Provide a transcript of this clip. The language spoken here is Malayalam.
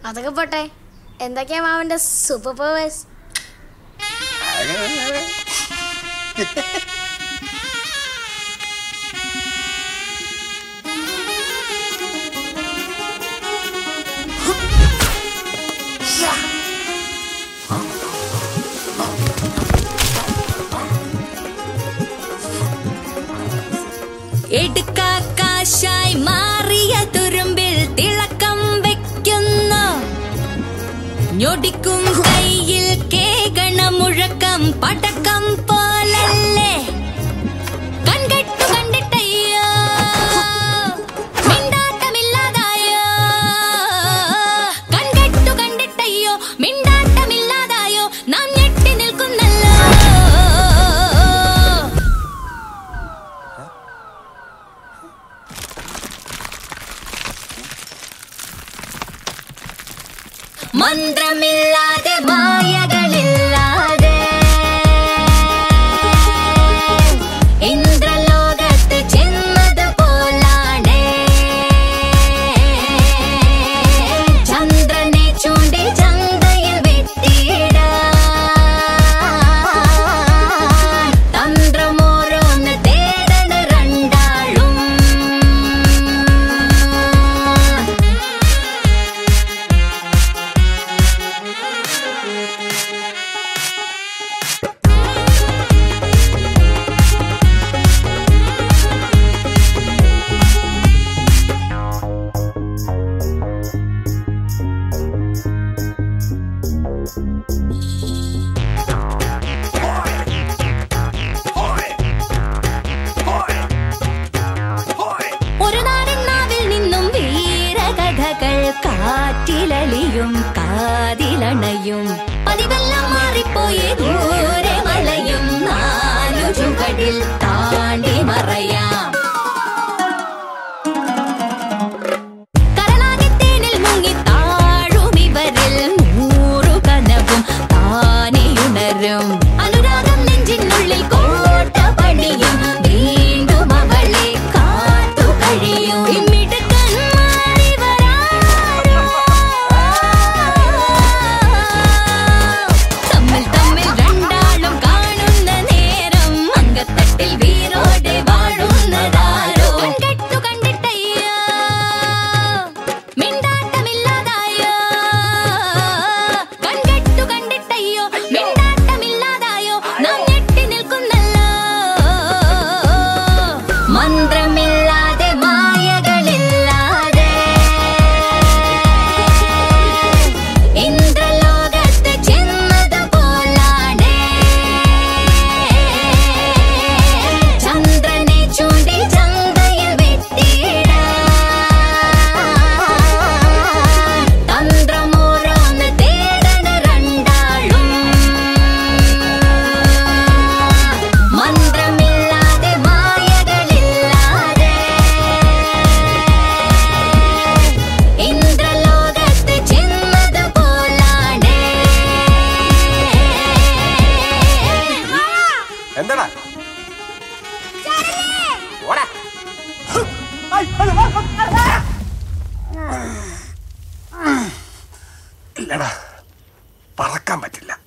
അതൊക്കെ പോട്ടെ എന്തൊക്കെയാ മാമന്റെ സൂപ്പർ പവേഴ്സ് എടുക്കാക്കാശായി മാറിയ തുരുമ്പിൽ തിളക്കം വെക്കുന്നു ഞൊടിക്കും കയ്യിൽ കേകണ മുഴക്കം പടക്കം പോലല്ലേ കൺകെട്ടു കണ്ടിട്ടയ്യോ മിണ്ടാട്ടമില്ലാതായോ കൺകെട്ടു കണ്ടിട്ടയ്യോ മിണ്ടാട്ടമില്ലാതായോ നാം ഞെട്ടി നിൽക്കുന്നല്ലോ മന്ത്രമില്ലാതെ മായകളില്ലാതെ ഇന്ദ്രലോകത്ത് ചെന്നത് പോലാണ് ചന്ദ്രനെ ചൂണ്ടി ചന്തയിൽ വെട്ടിയിടാൻ തന്ത്രമോരോന്ന് തേടണ രണ്ടാളും ഒരു നാടൻ നാവിൽ നിന്നും വീരകഥകൾ കാറ്റിലലിയും കാതിലണയും പതിവെല്ലാം മാറിപ്പോയി ദൂരെ മലയും നാലു ചുവടിൽ താണ്ടി മറയാം കരളാകത്തേനിൽ മുങ്ങി താഴും ഇവരിൽ നൂറു കനവും താനെയുണരും അനുരാഗം നെഞ്ചിനുള്ളിൽ കോട്ട പണിയും വീണ്ടും അവളെ കാത്തു കഴിയും മിടുക്കന്മാരിവരാരോ? തമ്മിൽ തമ്മിൽ രണ്ടാളും കാണുന്ന നേരം അങ്കത്തട്ടിൽ വീരോടെ വാഴുന്നതാരോ കെട്ടു കണ്ടിട്ടയ്യോ മിണ്ടാട്ടമില്ലാതായോ കൺകെട്ടു കണ്ടിട്ടയ്യോ മിണ്ടാട്ടമില്ലാതായോ നാം ഞെട്ടി നിൽക്കുന്നല്ലോ മന്ത്രമില്ലാതെ മായകളില്ലാതെ ഇന്ദ്രലോകത്ത് ചെന്നത് പോലാണ് ചന്ദ്രനെ ചൂണ്ടി ചന്തയിൽ വെട്ടിയിടാൻ തന്ത്രമോരോന്ന് തേടണ രണ്ടാളും മന്ത്രമില്ലാതെ മായകളില്ലാതെ ഇന്ദ്രലോകത്ത് ചെന്നത് പോലാണ് എന്താടാ ഓടാ ഇല്ലടാ പറക്കാൻ പറ്റില്ല